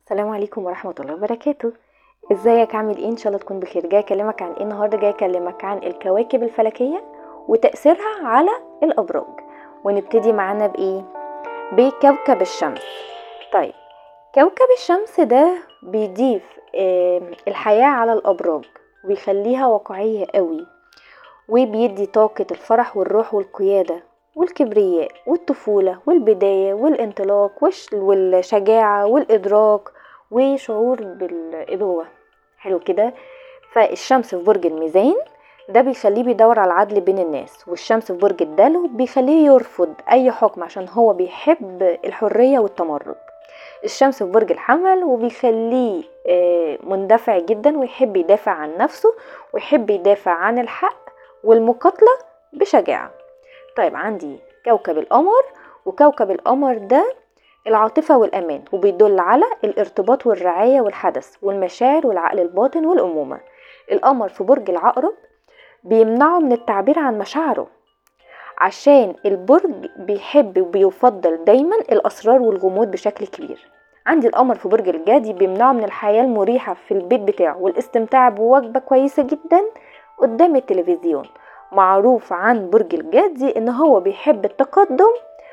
السلام عليكم ورحمة الله وبركاته ازيك عامل ايه ان شاء الله تكون بخير جاي اكلمك عن ايه النهارده جاي اكلمك عن الكواكب الفلكية وتأثيرها على الابراج ونبتدي معانا بايه بكوكب الشمس طيب كوكب الشمس ده بيضيف آه، الحياة على الابراج وبيخليها واقعية قوي وبيدي طاقة الفرح والروح والقيادة والكبرياء والطفولة والبداية والانطلاق والش- والشجاعة والإدراك وشعور بالإبوة حلو كده فالشمس في برج الميزان ده بيخليه بيدور على العدل بين الناس والشمس في برج الدلو بيخليه يرفض أي حكم عشان هو بيحب الحرية والتمرد الشمس في برج الحمل وبيخليه آه، مندفع جدا ويحب يدافع عن نفسه ويحب يدافع عن الحق والمقاتلة بشجاعة طيب عندي كوكب القمر وكوكب القمر ده العاطفة والأمان وبيدل على الارتباط والرعاية والحدث والمشاعر والعقل الباطن والأمومة القمر في برج العقرب بيمنعه من التعبير عن مشاعره عشان البرج بيحب وبيفضل دايما الأسرار والغموض بشكل كبير عندي القمر في برج الجدي بيمنعه من الحياة المريحة في البيت بتاعه والاستمتاع بوجبة كويسة جدا قدام التلفزيون معروف عن برج الجدي ان هو بيحب التقدم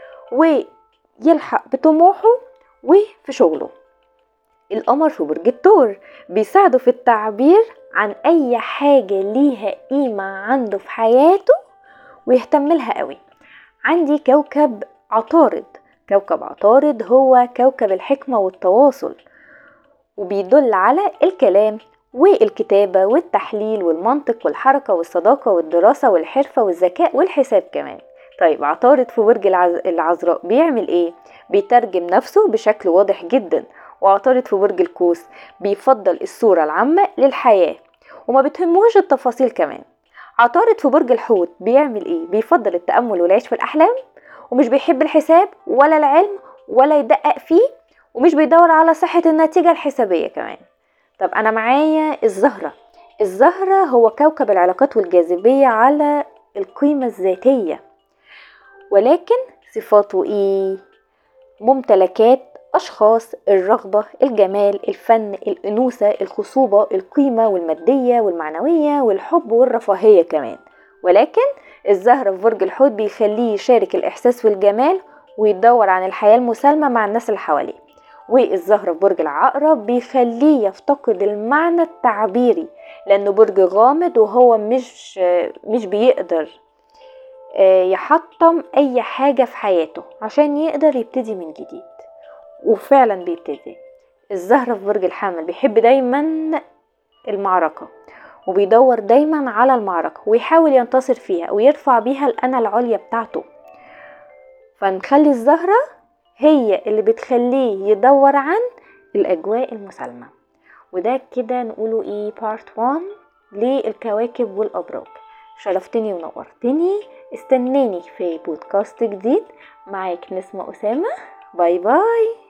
ويلحق بطموحه وفي شغله القمر في برج الثور بيساعده في التعبير عن اي حاجة ليها قيمة عنده في حياته ويهتم لها قوي عندي كوكب عطارد كوكب عطارد هو كوكب الحكمة والتواصل وبيدل على الكلام والكتابة والتحليل والمنطق والحركة والصداقة والدراسة والحرفة والذكاء والحساب كمان طيب عطارد في برج العز... العذراء بيعمل ايه؟ بيترجم نفسه بشكل واضح جدا وعطارد في برج القوس بيفضل الصورة العامة للحياة وما بتهموش التفاصيل كمان عطارد في برج الحوت بيعمل ايه؟ بيفضل التأمل والعيش في الأحلام ومش بيحب الحساب ولا العلم ولا يدقق فيه ومش بيدور على صحة النتيجة الحسابية كمان طب أنا معايا الزهرة الزهرة هو كوكب العلاقات والجاذبية على القيمة الذاتية ولكن صفاته ايه ممتلكات أشخاص الرغبة الجمال الفن الأنوثة الخصوبة القيمة والمادية والمعنوية والحب والرفاهية كمان ولكن الزهرة في برج الحوت بيخليه يشارك الإحساس والجمال ويدور عن الحياة المسالمة مع الناس اللي حواليه والزهرة في برج العقرب بيخليه يفتقد المعنى التعبيري لأنه برج غامض وهو مش مش بيقدر آه، يحطم أي حاجة في حياته عشان يقدر يبتدي من جديد وفعلا بيبتدي الزهرة في برج الحمل بيحب دايما المعركة وبيدور دايما على المعركة ويحاول ينتصر فيها ويرفع بيها الأنا العليا بتاعته فنخلي الزهرة هي اللي بتخليه يدور عن الأجواء المسالمة وده كده نقوله ايه بارت 1 للكواكب والأبراج شرفتني ونورتني استناني في بودكاست جديد معاك نسمة أسامة باي باي